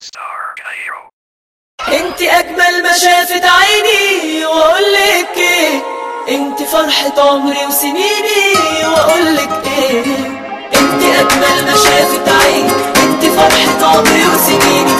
Star Cairo. انت اجمل ما شافت عيني واقول لك ايه انت فرحة عمري وسنيني واقول لك ايه انت اجمل ما شافت عيني انت فرحة عمري وسنيني